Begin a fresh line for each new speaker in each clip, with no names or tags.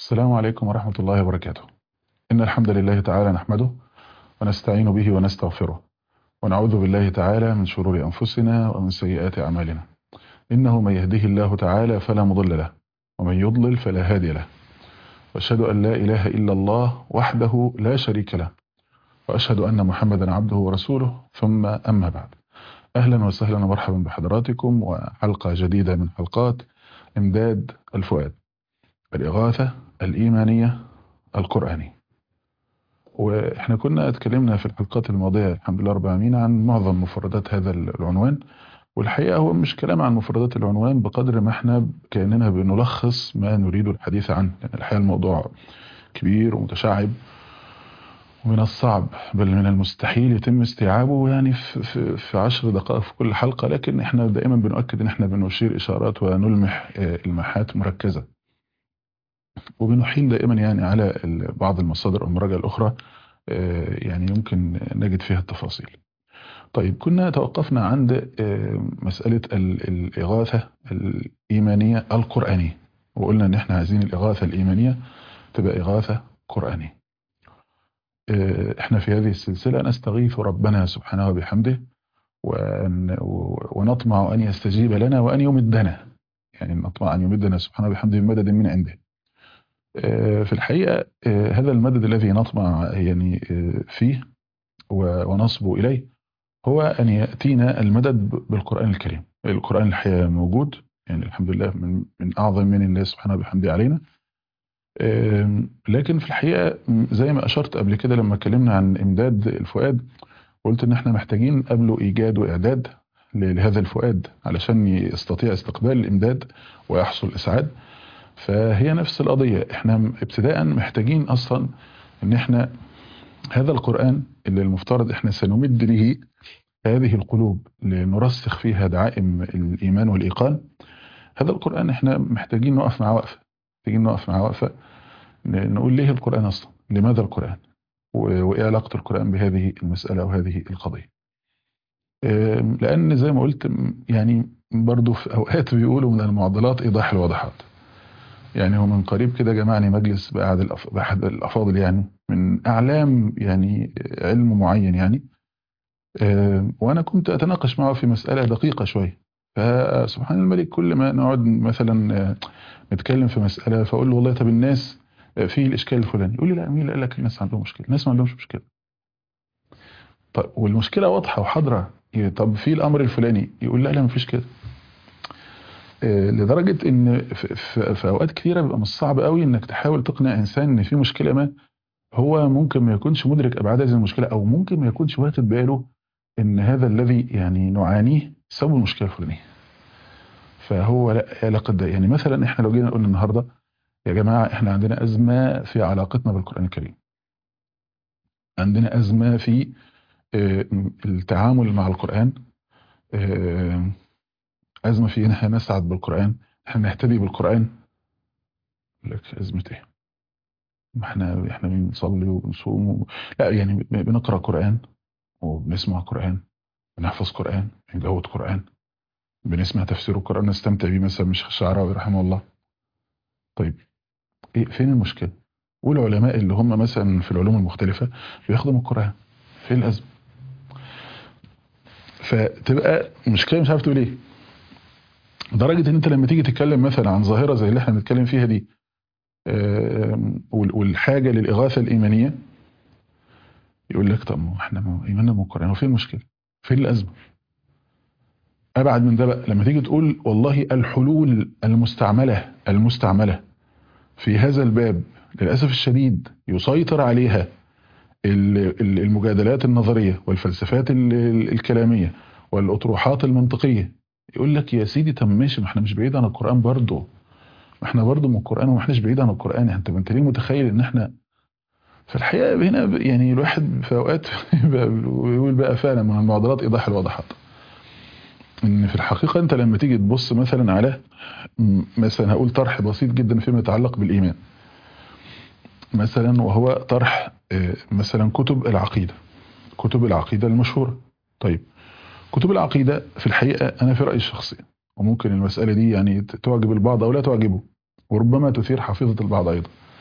السلام عليكم ورحمة الله وبركاته إن الحمد لله تعالى نحمده ونستعين به ونستغفره ونعوذ بالله تعالى من شرور أنفسنا ومن سيئات أعمالنا إنه من يهده الله تعالى فلا مضل له ومن يضلل فلا هادي له وأشهد أن لا إله إلا الله وحده لا شريك له وأشهد أن محمدا عبده ورسوله ثم أما بعد أهلا وسهلا ومرحبا بحضراتكم وحلقة جديدة من حلقات إمداد الفؤاد الإغاثة الإيمانية القرآنية وإحنا كنا اتكلمنا في الحلقات الماضية الحمد لله رب العالمين عن معظم مفردات هذا العنوان والحقيقة هو مش كلام عن مفردات العنوان بقدر ما احنا كأننا بنلخص ما نريد الحديث عنه لأن الحقيقة الموضوع كبير ومتشعب ومن الصعب بل من المستحيل يتم استيعابه يعني في, في, في عشر دقائق في كل حلقة لكن احنا دائما بنؤكد ان احنا بنشير إشارات ونلمح المحات مركزة وبنحيل دائما يعني على بعض المصادر والمراجع الأخرى يعني يمكن نجد فيها التفاصيل طيب كنا توقفنا عند مسألة الإغاثة الإيمانية القرآنية وقلنا ان احنا عايزين الإغاثة الإيمانية تبقى إغاثة قرآنية احنا في هذه السلسلة نستغيث ربنا سبحانه وبحمده ونطمع أن يستجيب لنا وأن يمدنا يعني نطمع أن يمدنا سبحانه وبحمده بمدد من عنده في الحقيقة هذا المدد الذي نطمع يعني فيه ونصب إليه هو أن يأتينا المدد بالقرآن الكريم القرآن الحقيقة موجود يعني الحمد لله من, من أعظم من الله سبحانه وبحمده علينا لكن في الحقيقة زي ما أشرت قبل كده لما اتكلمنا عن إمداد الفؤاد قلت إن احنا محتاجين قبله إيجاد وإعداد لهذا الفؤاد علشان يستطيع استقبال الإمداد ويحصل إسعاد فهي نفس القضية احنا ابتداء محتاجين أصلا إن احنا هذا القرآن اللي المفترض احنا سنمد به هذه القلوب لنرسخ فيها دعائم الإيمان والإيقان هذا القرآن احنا محتاجين نقف مع وقفة محتاجين نقف مع وقفة نقول ليه القرآن أصلا لماذا القرآن وإيه علاقة القرآن بهذه المسألة وهذه القضية لأن زي ما قلت يعني برضو في أوقات بيقولوا من المعضلات إيضاح الواضحات يعني هو من قريب كده جمعني مجلس بأحد الأفاضل يعني من أعلام يعني علم معين يعني وأنا كنت أتناقش معه في مسألة دقيقة شوية فسبحان الملك كل ما نقعد مثلا نتكلم في مسألة فأقول له والله طب الناس في الإشكال الفلاني يقول لي لا مين اللي قال لك الناس عندهم مشكلة الناس ما عندهمش مشكلة طيب والمشكلة واضحة وحاضرة طب في الأمر الفلاني يقول لا لا مفيش كده لدرجة ان في اوقات كثيرة بيبقى مش صعب قوي انك تحاول تقنع انسان ان في مشكلة ما هو ممكن ما يكونش مدرك ابعاد هذه المشكلة او ممكن ما يكونش واخد باله ان هذا الذي يعني نعانيه سبب المشكلة الفلانية فهو لا علاقة ده يعني مثلا احنا لو جينا نقول النهاردة يا جماعة احنا عندنا ازمة في علاقتنا بالقرآن الكريم عندنا ازمة في التعامل مع القرآن أزمة في إن احنا نسعد بالقرآن احنا نهتدي بالقرآن لك أزمة ايه ما احنا احنا بنصلي وبنصوم و... لا يعني بنقرأ قرآن وبنسمع قرآن بنحفظ قرآن بنجود قرآن بنسمع تفسير القرآن نستمتع بيه مثلا مش الشعراوي رحمه الله طيب ايه فين المشكلة والعلماء اللي هم مثلا في العلوم المختلفة بياخدوا من القرآن فين الأزمة فتبقى مشكلة مش عارف تقول ايه لدرجة ان انت لما تيجي تتكلم مثلا عن ظاهرة زي اللي احنا بنتكلم فيها دي والحاجة للإغاثة الإيمانية يقول لك طب ما احنا إيماننا من القرآن وفين المشكلة فين الأزمة أبعد من ده بقى لما تيجي تقول والله الحلول المستعملة المستعملة في هذا الباب للأسف الشديد يسيطر عليها المجادلات النظرية والفلسفات الكلامية والأطروحات المنطقية يقول لك يا سيدي طب ماشي ما احنا مش بعيد عن القرآن برضه ما احنا برضه من القرآن وما احناش بعيد عن القرآن انت انت ليه متخيل ان احنا في الحقيقة هنا يعني الواحد في اوقات يقول بقى فعلا من المعضلات ايضاح الواضحات ان في الحقيقة انت لما تيجي تبص مثلا على مثلا هقول طرح بسيط جدا فيما يتعلق بالايمان مثلا وهو طرح مثلا كتب العقيدة كتب العقيدة المشهورة طيب كتب العقيدة في الحقيقة أنا في رأيي الشخصي وممكن المسألة دي يعني تعجب البعض أو لا تعجبه وربما تثير حفيظة البعض أيضا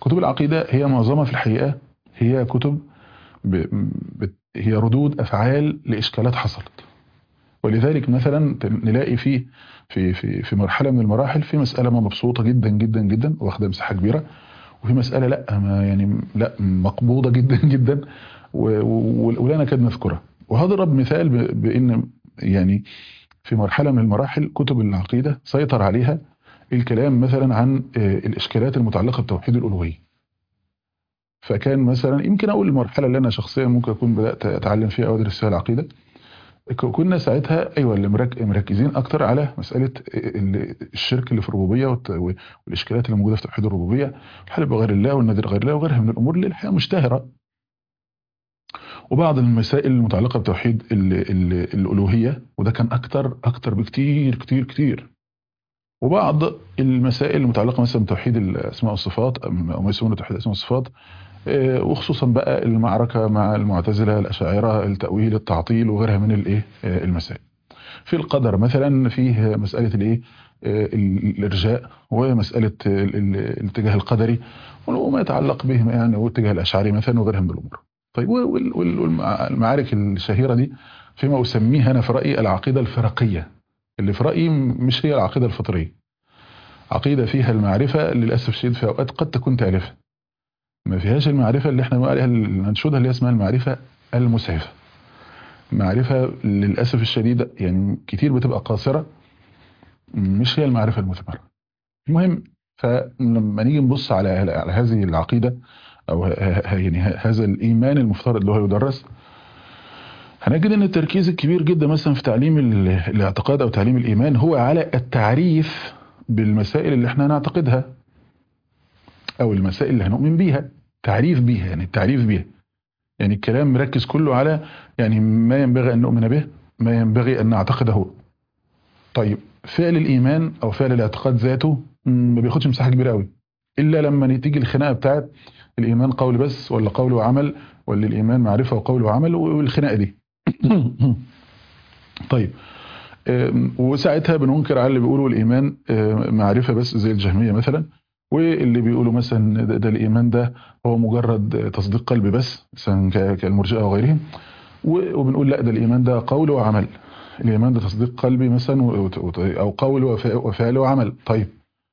كتب العقيدة هي معظمها في الحقيقة هي كتب ب... ب... هي ردود أفعال لإشكالات حصلت ولذلك مثلا نلاقي في في في في مرحلة من المراحل في مسألة ما مبسوطة جدا جدا جدا واخدة مساحة كبيرة وفي مسألة لا ما يعني لا مقبوضة جدا جدا و- و- ولا نكاد نذكرها وهضرب مثال ب- بأن يعني في مرحلة من المراحل كتب العقيدة سيطر عليها الكلام مثلا عن آه، الإشكالات المتعلقة بتوحيد الألوهية فكان مثلا يمكن أقول المرحلة اللي أنا شخصيا ممكن أكون بدأت أتعلم فيها أو أدرس فيها العقيدة ك- كنا ساعتها أيوة اللي مرك- مركزين أكتر على مسألة ال- الشرك اللي في الربوبية والت- والإشكالات اللي موجودة في توحيد الربوبية الحلف بغير الله والنذر غير الله وغيرها من الأمور اللي الحقيقة مشتهرة وبعض المسائل المتعلقة بتوحيد ال- ال- الألوهية وده كان أكتر أكتر بكتير كتير كتير وبعض المسائل المتعلقة مثلا بتوحيد الأسماء والصفات أو ما يسمونه توحيد الأسماء والصفات آه، وخصوصا بقى المعركة مع المعتزلة الأشاعرة التأويل التعطيل وغيرها من الإيه آه، المسائل في القدر مثلا فيه مسألة الإيه آه، ال- الإرجاء ومسألة ال- ال- الاتجاه القدري وما يتعلق به يعني والاتجاه الأشعري مثلا وغيرها من الأمور طيب والمعارك الشهيرة دي فيما أسميها أنا في رأيي العقيدة الفرقية اللي في رأيي مش هي العقيدة الفطرية عقيدة فيها المعرفة للأسف الشديد في أوقات قد تكون تالفة ما فيهاش المعرفة اللي احنا بنقول عليها اللي ننشدها اللي هي اسمها المعرفة المسعفة معرفة للأسف الشديد يعني كتير بتبقى قاصرة مش هي المعرفة المثمرة المهم فلما نيجي نبص على على هذه العقيدة أو ه- ه- يعني ه- هذا الإيمان المفترض اللي هو يدرس هنجد ان التركيز الكبير جدا مثلا في تعليم ال- الاعتقاد او تعليم الايمان هو على التعريف بالمسائل اللي احنا نعتقدها او المسائل اللي هنؤمن بيها تعريف بيها يعني التعريف بيها يعني الكلام مركز كله على يعني ما ينبغي ان نؤمن به ما ينبغي ان نعتقده طيب فعل الايمان او فعل الاعتقاد ذاته م، ما بياخدش مساحه كبيره قوي الا لما تيجي الخناقه بتاعت الايمان قول بس ولا قول وعمل ولا الايمان معرفه وقول وعمل والخناقه دي طيب آم، وساعتها بننكر على اللي بيقولوا الايمان آم، معرفه بس زي الجهميه مثلا واللي بيقولوا مثلا ده, ده الايمان ده هو مجرد تصديق قلبي بس مثلا ك- كالمرجئه وغيرهم و- وبنقول لا ده الايمان ده قول وعمل الايمان ده تصديق قلبي مثلا و- وت- او قول وف- وفعل وعمل طيب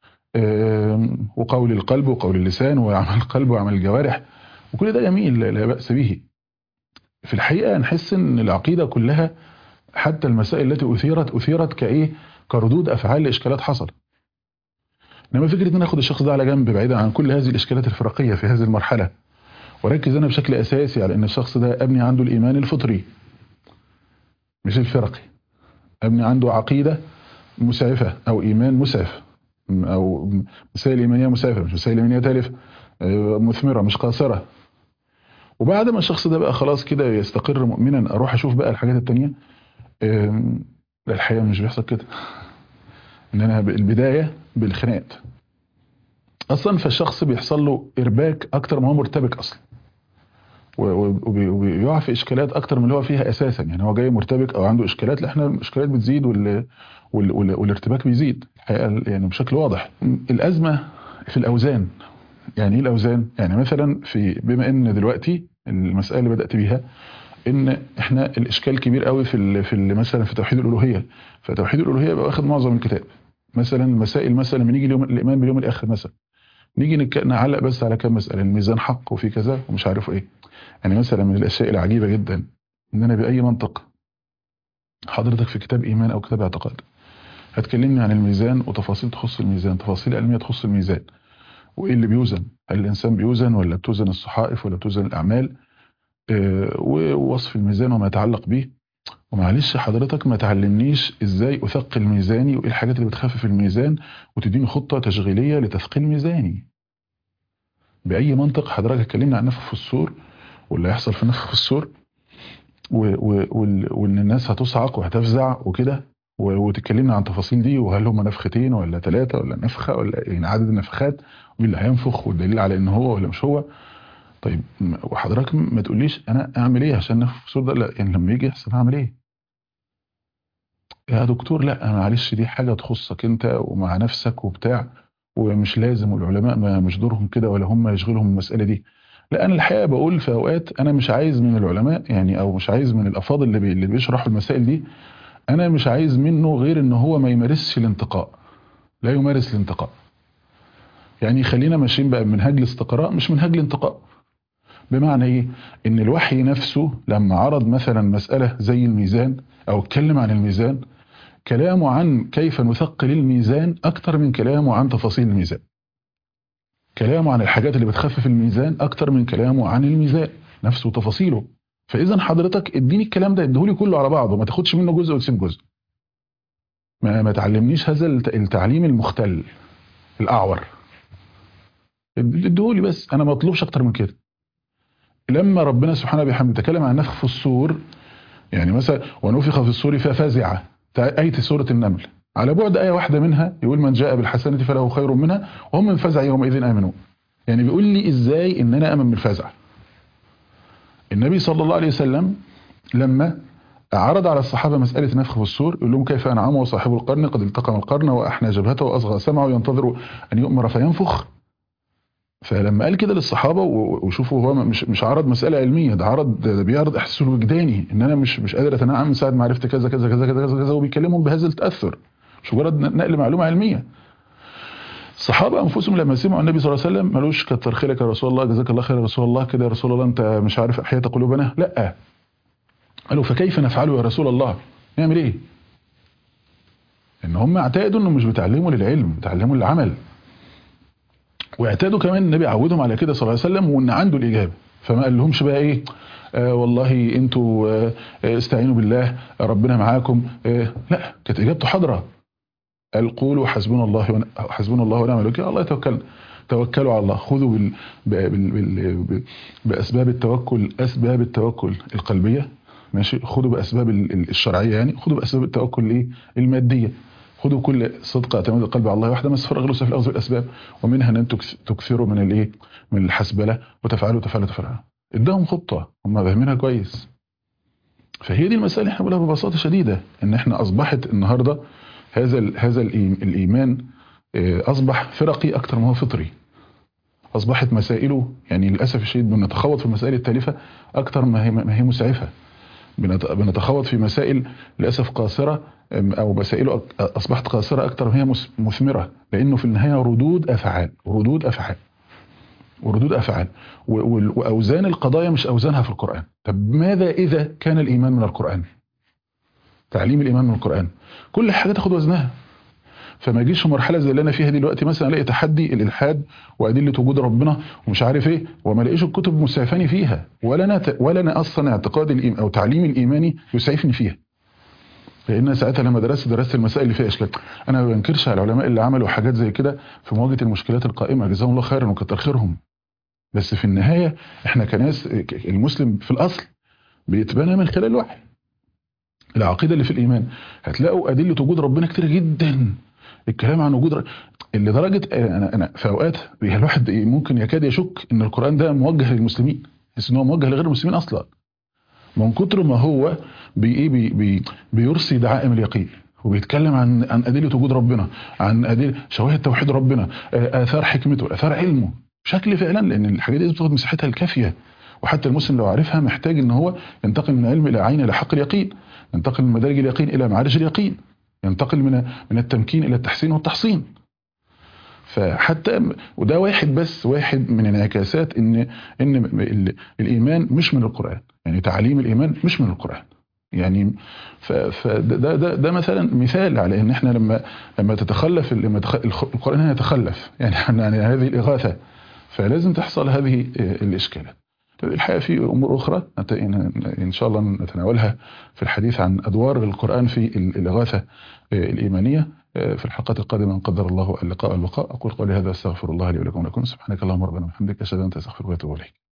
آم، وقول القلب وقول اللسان وعمل القلب وعمل الجوارح وكل ده جميل لا لا بأس به في الحقيقة نحس ان العقيدة كلها حتى المسائل التي أثيرت أثيرت كإيه كردود أفعال لإشكالات حصلت انما فكرة ان أنا اخد الشخص ده على جنب بعيدا عن كل هذه الإشكالات الفرقية في هذه المرحلة وركز أنا بشكل أساسي على ان الشخص ده أبني عنده الإيمان الفطري مش الفرقي أبني عنده عقيدة مسعفة أو إيمان مسعف أو مسائل إيمانية مسعفة مش مسائل إيمانية تالفة آه، مثمرة مش قاصرة وبعد ما الشخص ده بقى خلاص كده يستقر مؤمنا أروح أشوف بقى الحاجات التانية آم، لا الحقيقة مش بيحصل كده ان انا البداية بالخناقات اصلا فالشخص بيحصل له ارباك اكتر ما هو مرتبك اصلا و- و- وبي- وبيقع في اشكالات اكتر من اللي هو فيها اساسا يعني هو جاي مرتبك او عنده اشكالات لا احنا الاشكالات بتزيد وال... وال... وال... والارتباك بيزيد الحقيقه يعني بشكل واضح الازمه في الاوزان يعني ايه الاوزان يعني مثلا في بما ان دلوقتي المساله اللي بدات بيها ان احنا الاشكال كبير قوي في ال... في ال... مثلا في توحيد الالوهيه فتوحيد الالوهيه بقى واخد معظم الكتاب مثلا مسائل مثلا لما نيجي اليوم الايمان باليوم الاخر مثلا نيجي نك- نعلق بس على كام مساله الميزان حق وفي كذا ومش عارف ايه يعني مثلا من الاشياء العجيبه جدا ان انا باي منطق حضرتك في كتاب ايمان او كتاب اعتقاد هتكلمني عن الميزان وتفاصيل تخص الميزان تفاصيل علميه تخص الميزان وايه اللي بيوزن هل الانسان بيوزن ولا بتوزن الصحائف ولا بتوزن الاعمال آه، ووصف الميزان وما يتعلق به ومعلش حضرتك ما تعلمنيش ازاي اثقل ميزاني وايه الحاجات اللي بتخفف الميزان وتديني خطه تشغيليه لتثقيل ميزاني باي منطق حضرتك اتكلمنا عن نفخ في الصور واللي هيحصل في نفخ في الصور و- و- وال- وان الناس هتصعق وهتفزع وكده و- وتتكلمنا عن تفاصيل دي وهل هم نفختين ولا ثلاثه ولا نفخه ولا يعني عدد النفخات مين اللي هينفخ والدليل على ان هو ولا مش هو طيب م- وحضرتك ما تقوليش انا اعمل ايه عشان نفخ في الصور ده لا يعني لما يجي يحصل هعمل ايه يا دكتور لا معلش دي حاجه تخصك انت ومع نفسك وبتاع ومش لازم والعلماء ما مش دورهم كده ولا هم يشغلهم المساله دي لا انا الحقيقه بقول في اوقات انا مش عايز من العلماء يعني او مش عايز من الافاضل اللي, بي اللي بيشرحوا المسائل دي انا مش عايز منه غير ان هو ما يمارسش الانتقاء لا يمارس الانتقاء يعني خلينا ماشيين بقى بمنهاج الاستقراء مش منهاج الانتقاء بمعنى ايه ان الوحي نفسه لما عرض مثلا مسألة زي الميزان او اتكلم عن الميزان كلامه عن كيف نثقل الميزان اكتر من كلامه عن تفاصيل الميزان كلامه عن الحاجات اللي بتخفف الميزان اكتر من كلامه عن الميزان نفسه وتفاصيله فاذا حضرتك اديني الكلام ده اديهولي كله على بعضه ما تاخدش منه جزء وتسيب جزء ما, ما تعلمنيش هذا التعليم المختل الاعور اديهولي بس انا ما اطلبش اكتر من كده لما ربنا سبحانه بحمده تكلم عن نفخ في الصور يعني مثلا ونفخ في الصور ففزع آية سورة النمل على بعد آية واحدة منها يقول من جاء بالحسنة فله خير منها وهم من فزع يومئذ آمنون يعني بيقول لي إزاي إن أنا أمن من الفزع النبي صلى الله عليه وسلم لما عرض على الصحابة مسألة نفخ في الصور يقول لهم كيف أنعم وصاحب القرن قد التقم القرن وأحنى جبهته وأصغى سمعه ينتظر أن يؤمر فينفخ فلما قال كده للصحابة وشوفوا هو مش مش عرض مسألة علمية ده عرض ده بيعرض احساسه الوجداني ان انا مش مش قادر اتنعم من ساعة ما عرفت كذا كذا كذا كذا كذا, كذا وبيكلمهم بهذا التأثر مش مجرد نقل معلومة علمية الصحابة انفسهم لما سمعوا النبي صلى الله عليه وسلم مالوش كتر خيرك يا رسول الله جزاك الله خير يا رسول الله كده يا رسول الله انت مش عارف احياء قلوبنا لا قالوا فكيف نفعله يا رسول الله نعمل ايه ان هم اعتقدوا انه مش بتعلموا للعلم بتعلموا للعمل واعتادوا كمان النبي عودهم على كده صلى الله عليه وسلم وان عنده الاجابه فما قال لهمش بقى ايه آه والله انتوا آه استعينوا بالله ربنا معاكم آه لا كانت اجابته حاضره قال قولوا حسبنا الله ون... حسبنا الله ونعم الوكيل الله يتوكل توكلوا على الله خذوا بال... بال... بال... باسباب التوكل اسباب التوكل القلبيه ماشي خذوا باسباب الشرعيه يعني خذوا باسباب التوكل الايه الماديه خذوا كل صدق اعتماد القلب على الله وحده ما استفرغ له في الاخذ بالاسباب ومنها ان انتم تكثروا من الايه من الحسبله وتفعلوا تفعلوا تفعلوا اداهم خطه هم فاهمينها كويس فهي دي المساله اللي احنا بنقولها ببساطه شديده ان احنا اصبحت النهارده هذا ال هذا الايمان اصبح فرقي اكتر ما هو فطري اصبحت مسائله يعني للاسف الشديد بنتخوض في المسائل التالفه اكتر ما هي ما هي مسعفه بنتخوض في مسائل للاسف قاصره او مسائله اصبحت قاصره اكتر ما هي مثمره لانه في النهايه ردود افعال ردود افعال وردود افعال واوزان القضايا مش اوزانها في القران طب ماذا اذا كان الايمان من القران تعليم الايمان من القران كل حاجه تاخد وزنها فما يجيش في مرحله زي اللي انا فيها دلوقتي مثلا الاقي تحدي الالحاد وادله وجود ربنا ومش عارف ايه وما الاقيش الكتب مسعفاني فيها ولا انا ولا انا اصلا اعتقاد الإيم او تعليم الايماني يسعفني فيها لان ساعتها لما درست درست المسائل اللي فيها اشكال انا ما بنكرش على العلماء اللي عملوا حاجات زي كده في مواجهه المشكلات القائمه جزاهم الله خيرا وكتر خيرهم بس في النهايه احنا كناس المسلم في الاصل بيتبنى من خلال الوحي العقيده اللي في الايمان هتلاقوا ادله وجود ربنا كتير جدا الكلام عن وجود اللي درجه انا انا في اوقات الواحد ممكن يكاد يشك ان القران ده موجه للمسلمين بس ان هو موجه لغير المسلمين اصلا من كتر ما هو بي ايه بي بي بيرصي دعائم اليقين وبيتكلم عن عن ادله وجود ربنا عن ادله شواهد توحيد ربنا اثار حكمته اثار علمه بشكل فعلا لان الحاجات دي بتاخد مساحتها الكافيه وحتى المسلم لو عارفها محتاج ان هو ينتقل من علم الى عين الى حق اليقين ينتقل من مدارج اليقين الى معارج اليقين ينتقل من من التمكين الى التحسين والتحصين فحتى وده واحد بس واحد من انعكاسات ان ان الايمان مش من القران يعني تعليم الايمان مش من القران يعني فده ده ده مثلا مثال على ان احنا لما لما تتخلف لما القران هنا يتخلف يعني يعني هذه الاغاثه فلازم تحصل هذه الاشكالات الحقيقه في امور اخرى ان شاء الله نتناولها في الحديث عن ادوار القران في الاغاثه الايمانيه في الحلقات القادمه ان قدر الله اللقاء والبقاء اقول قولي هذا استغفر الله لي ولكم ولكم سبحانك اللهم ربنا وبحمدك اشهد ان لا اله الا انت استغفرك واتوب اليك